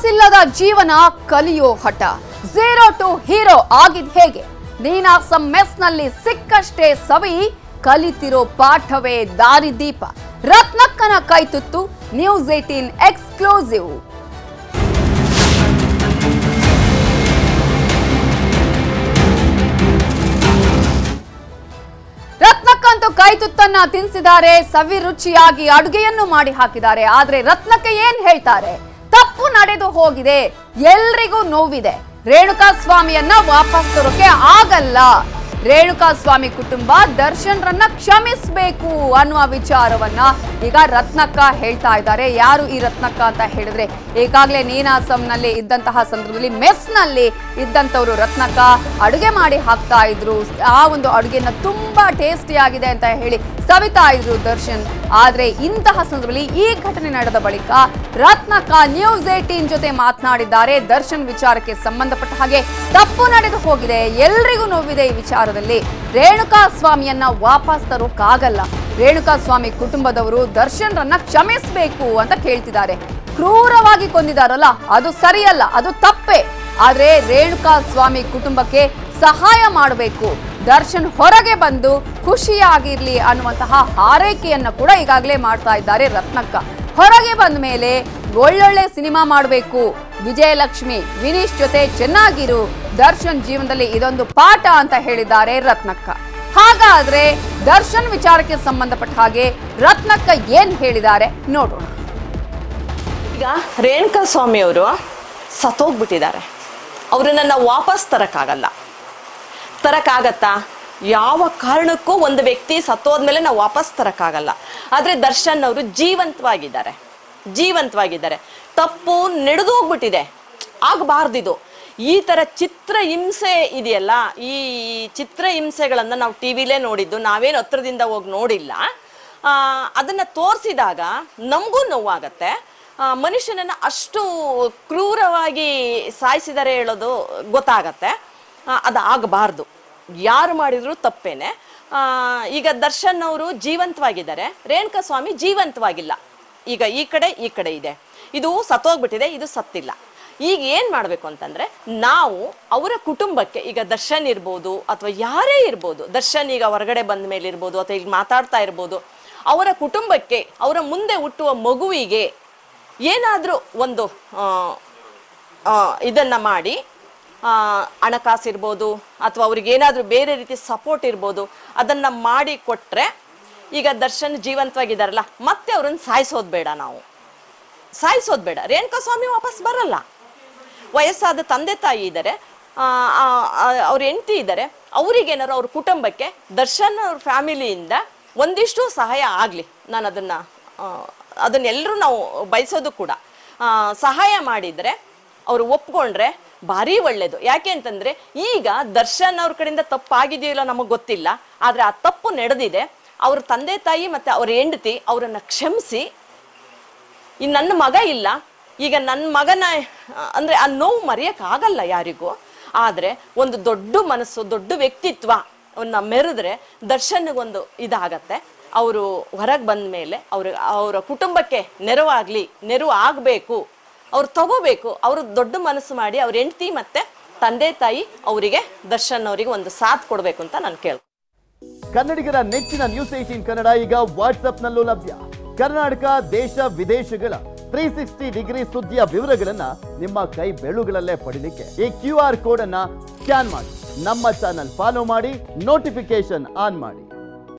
ಕಾಸಿಲ್ಲದ ಜೀವನ ಕಲಿಯೋ ಹಠ ಝೀರೋ ಟು ಹೀರೋ ಆಗಿದ್ ಹೇಗೆ ನೀನಾಸಂ ಮೆಸ್ನಲ್ಲಿ ಸಿಕ್ಕಷ್ಟೇ ಸವಿ ಕಲಿತಿರೋ ಪಾಠವೇ ದಾರಿದೀಪ ರತ್ನಕ್ಕನ ಕೈತುತ್ತು ನ್ಯೂಸ್ ಏಟೀನ್ ಎಕ್ಸ್ಕ್ಲೂಸಿವ್ ರತ್ನಕ್ಕಂತೂ ಕೈತುತ್ತನ್ನ ತಿನ್ಸಿದ್ದಾರೆ ಸವಿ ರುಚಿಯಾಗಿ ಅಡುಗೆಯನ್ನು ಮಾಡಿ ಹಾಕಿದ್ದಾರೆ ಆದ್ರೆ ರತ್ನಕ್ಕೆ ಏನ್ ಹೇಳ್ತಾರೆ ತಪ್ಪು ನಡೆದು ಹೋಗಿದೆ ಎಲ್ರಿಗೂ ನೋವಿದೆ ರೇಣುಕಾ ಸ್ವಾಮಿಯನ್ನ ವಾಪಸ್ ತರೋಕೆ ಆಗಲ್ಲ ರೇಣುಕಾ ಸ್ವಾಮಿ ಕುಟುಂಬ ದರ್ಶನ್ರನ್ನ ಕ್ಷಮಿಸ್ಬೇಕು ಅನ್ನುವ ವಿಚಾರವನ್ನ ಈಗ ರತ್ನಕ್ಕ ಹೇಳ್ತಾ ಇದ್ದಾರೆ ಯಾರು ಈ ರತ್ನಕ್ಕ ಅಂತ ಹೇಳಿದ್ರೆ ಈಗಾಗಲೇ ನೀನಾಸಂನಲ್ಲಿ ಇದ್ದಂತಹ ಸಂದರ್ಭದಲ್ಲಿ ಮೆಸ್ನಲ್ಲಿ ಇದ್ದಂಥವ್ರು ರತ್ನಕ್ಕ ಅಡುಗೆ ಮಾಡಿ ಹಾಕ್ತಾ ಇದ್ರು ಆ ಒಂದು ಅಡುಗೆನ ತುಂಬಾ ಟೇಸ್ಟಿ ಆಗಿದೆ ಅಂತ ಹೇಳಿ ಸವಿತಾ ಇದ್ರು ದರ್ಶನ್ ಆದ್ರೆ ಇಂತಹ ಸಂದರ್ಭದಲ್ಲಿ ಈ ಘಟನೆ ನಡೆದ ಬಳಿಕ ರತ್ನಕ್ಕ ನ್ಯೂಸ್ ಏಟೀನ್ ಜೊತೆ ಮಾತನಾಡಿದ್ದಾರೆ ದರ್ಶನ್ ವಿಚಾರಕ್ಕೆ ಸಂಬಂಧಪಟ್ಟ ಹಾಗೆ ತಪ್ಪು ನಡೆದು ಹೋಗಿದೆ ಎಲ್ರಿಗೂ ನೋವಿದೆ ಈ ವಿಚಾರದಲ್ಲಿ ರೇಣುಕಾ ಸ್ವಾಮಿಯನ್ನ ವಾಪಸ್ ತರೋಕ್ಕಾಗಲ್ಲ ರೇಣುಕಾ ಸ್ವಾಮಿ ಕುಟುಂಬದವರು ದರ್ಶನ್ರನ್ನ ಕ್ಷಮಿಸಬೇಕು ಅಂತ ಕೇಳ್ತಿದ್ದಾರೆ ಕ್ರೂರವಾಗಿ ಕೊಂದಿದಾರಲ್ಲ ಅದು ಸರಿಯಲ್ಲ ಅದು ತಪ್ಪೇ ಆದ್ರೆ ರೇಣುಕಾ ಸ್ವಾಮಿ ಕುಟುಂಬಕ್ಕೆ ಸಹಾಯ ಮಾಡಬೇಕು ದರ್ಶನ್ ಹೊರಗೆ ಬಂದು ಖುಷಿಯಾಗಿರ್ಲಿ ಅನ್ನುವಂತಹ ಹಾರೈಕೆಯನ್ನ ಕೂಡ ಈಗಾಗಲೇ ಮಾಡ್ತಾ ಇದ್ದಾರೆ ರತ್ನಕ್ಕ ಹೊರಗೆ ಬಂದ ಮೇಲೆ ಒಳ್ಳೊಳ್ಳೆ ಸಿನಿಮಾ ಮಾಡಬೇಕು ವಿಜಯಲಕ್ಷ್ಮಿ ವಿನೀಶ್ ಜೊತೆ ಚೆನ್ನಾಗಿರು ದರ್ಶನ್ ಜೀವನದಲ್ಲಿ ಇದೊಂದು ಪಾಠ ಅಂತ ಹೇಳಿದ್ದಾರೆ ರತ್ನಕ್ಕ ಹಾಗಾದ್ರೆ ದರ್ಶನ್ ವಿಚಾರಕ್ಕೆ ಸಂಬಂಧಪಟ್ಟ ಹಾಗೆ ರತ್ನಕ್ಕ ಏನ್ ಹೇಳಿದ್ದಾರೆ ನೋಡೋಣ ಈಗ ರೇಣುಕಾ ಸ್ವಾಮಿಯವರು ಸತ್ತೋಗ್ಬಿಟ್ಟಿದ್ದಾರೆ ಅವರನ್ನ ನಾವು ವಾಪಸ್ ತರಕ್ಕಾಗಲ್ಲ ತರಕ್ಕಾಗತ್ತಾ ಯಾವ ಕಾರಣಕ್ಕೂ ಒಂದು ವ್ಯಕ್ತಿ ಸತ್ತೋದ್ಮೇಲೆ ನಾವು ವಾಪಸ್ ತರಕ್ಕಾಗಲ್ಲ ಆದರೆ ದರ್ಶನ್ ಅವರು ಜೀವಂತವಾಗಿದ್ದಾರೆ ಜೀವಂತವಾಗಿದ್ದಾರೆ ತಪ್ಪು ನಡೆದೋಗ್ಬಿಟ್ಟಿದೆ ಆಗಬಾರ್ದಿದು ಈ ಥರ ಚಿತ್ರ ಹಿಂಸೆ ಇದೆಯಲ್ಲ ಈ ಚಿತ್ರ ಹಿಂಸೆಗಳನ್ನು ನಾವು ಟಿ ವಿಲೇ ನೋಡಿದ್ದು ನಾವೇನು ಹತ್ರದಿಂದ ಹೋಗಿ ನೋಡಿಲ್ಲ ಆ, ಅದನ್ನ ತೋರಿಸಿದಾಗ ನಮಗೂ ನೋವಾಗತ್ತೆ ಆ, ಮನುಷ್ಯನನ್ನ ಅಷ್ಟು ಕ್ರೂರವಾಗಿ ಸಾಯಿಸಿದ್ದಾರೆ ಹೇಳೋದು ಗೊತ್ತಾಗತ್ತೆ ಆ, ಅದು ಆಗಬಾರ್ದು ಯಾರು ಮಾಡಿದ್ರು ತಪ್ಪೇನೆ ಆ, ಈಗ ದರ್ಶನ್ ಅವರು ಜೀವಂತವಾಗಿದ್ದಾರೆ ರೇಣುಕಾ ಸ್ವಾಮಿ ಜೀವಂತವಾಗಿಲ್ಲ ಈಗ ಈ ಕಡೆ ಈ ಕಡೆ ಇದೆ ಇದು ಸತ್ತೋಗ್ಬಿಟ್ಟಿದೆ ಇದು ಸತ್ತಿಲ್ಲ ಈಗ ಏನ್ ಮಾಡ್ಬೇಕು ಅಂತಂದ್ರೆ ನಾವು ಅವರ ಕುಟುಂಬಕ್ಕೆ ಈಗ ದರ್ಶನ್ ಇರ್ಬೋದು ಅಥವಾ ಯಾರೇ ಇರ್ಬೋದು ದರ್ಶನ್ ಈಗ ಹೊರಗಡೆ ಬಂದ ಮೇಲೆ ಇರ್ಬೋದು ಅಥವಾ ಈಗ ಮಾತಾಡ್ತಾ ಇರ್ಬೋದು ಅವರ ಕುಟುಂಬಕ್ಕೆ ಅವರ ಮುಂದೆ ಹುಟ್ಟುವ ಮಗುವಿಗೆ ಏನಾದರೂ ಒಂದು ಆ, ಆ, ಇದನ್ನ ಮಾಡಿ ಆ, ಹಣಕಾಸು ಇರ್ಬೋದು ಅಥವಾ ಅವ್ರಿಗೆ ಏನಾದರೂ ಬೇರೆ ರೀತಿ ಸಪೋರ್ಟ್ ಇರ್ಬೋದು ಅದನ್ನ ಮಾಡಿ ಕೊಟ್ರೆ ಈಗ ದರ್ಶನ್ ಜೀವಂತವಾಗಿದ್ದಾರಲ್ಲ ಮತ್ತೆ ಅವ್ರನ್ನ ಸಾಯಿಸೋದು ಬೇಡ ನಾವು ಸಾಯಿಸೋದು ಬೇಡ ರೇಣುಕಾ ಸ್ವಾಮಿ ವಾಪಸ್ ಬರಲ್ಲ ವಯಸ್ಸಾದ ತಂದೆ ತಾಯಿ ಇದ್ದಾರೆ ಅವ್ರ ಹೆಂಡತಿ ಇದ್ದಾರೆ ಅವ್ರಿಗೇನಾರು ಅವ್ರ ಕುಟುಂಬಕ್ಕೆ ದರ್ಶನ್ ಅವ್ರ ಫ್ಯಾಮಿಲಿಯಿಂದ ಒಂದಿಷ್ಟು ಸಹಾಯ ಆಗಲಿ ನಾನು ಅದನ್ನು ಅದನ್ನೆಲ್ಲರೂ ನಾವು ಬಯಸೋದು ಕೂಡ ಆ, ಸಹಾಯ ಮಾಡಿದರೆ ಅವರು ಒಪ್ಕೊಂಡ್ರೆ ಭಾರಿ ಒಳ್ಳೇದು ಯಾಕೆ ಅಂತಂದ್ರೆ ಈಗ ದರ್ಶನ್ ಅವ್ರ ಕಡೆಯಿಂದ ತಪ್ಪಾಗಿದೆಯೋ ಇಲ್ಲೋ ನಮಗೆ ಗೊತ್ತಿಲ್ಲ ಆದರೆ ಆ ತಪ್ಪು ನಡೆದಿದೆ ಅವ್ರ ತಂದೆ ತಾಯಿ ಮತ್ತೆ ಅವ್ರ ಹೆಂಡತಿ ಅವರನ್ನ ಕ್ಷಮಿಸಿ ಇನ್ನು ನನ್ನ ಮಗ ಇಲ್ಲ ಈಗ ನನ್ನ ಮಗನ ಆ, ಅಂದ್ರೆ ಆ ನೋವು ಮರೆಯಕ್ಕಾಗಲ್ಲ ಯಾರಿಗೂ ಆದ್ರೆ ಒಂದು ದೊಡ್ಡ ಮನಸ್ಸು ದೊಡ್ಡ ವ್ಯಕ್ತಿತ್ವ ಅವನ್ನ ಮೆರೆದ್ರೆ ದರ್ಶನ್ಗೊಂದು ಇದಾಗತ್ತೆ ಅವರು ಹೊರಗೆ ಬಂದ ಮೇಲೆ ಅವ್ರ ಅವರ ಕುಟುಂಬಕ್ಕೆ ನೆರವಾಗ್ಲಿ ನೆರವು ಆಗಬೇಕು ಅವ್ರು ತಗೋಬೇಕು ಅವರು ದೊಡ್ಡ ಮನಸ್ಸು ಮಾಡಿ ಅವ್ರ ಹೆಂಡತಿ ಮತ್ತೆ ತಂದೆ ತಾಯಿ ಅವರಿಗೆ ದರ್ಶನ್ ಅವರಿಗೆ ಒಂದು ಸಾಥ್ ಕೊಡಬೇಕು ಅಂತ ನಾನು ಕೇಳ್ತೀನಿ ಕನ್ನಡಿಗರ ನೆಚ್ಚಿನ ನ್ಯೂಸ್ ಏಟೀನ್ ಕನ್ನಡ ಈಗ ವಾಟ್ಸ್ಆಪ್ನಲ್ಲೂ ಲಭ್ಯ ಕರ್ನಾಟಕ ದೇಶ ವಿದೇಶಗಳ ತ್ರೀ ಸಿಕ್ಸ್ಟಿ ಡಿಗ್ರಿ ಸುದ್ದಿಯ ವಿವರಗಳನ್ನ ನಿಮ್ಮ ಕೈ ಬೆಳುಗಳಲ್ಲೇ ಪಡಿಲಿಕ್ಕೆ ಈ ಕ್ಯೂ ಆರ್ ಕೋಡ್ ಅನ್ನ ಸ್ಕ್ಯಾನ್ ಮಾಡಿ ನಮ್ಮ ಚಾನಲ್ ಫಾಲೋ ಮಾಡಿ ನೋಟಿಫಿಕೇಶನ್ ಆನ್ ಮಾಡಿ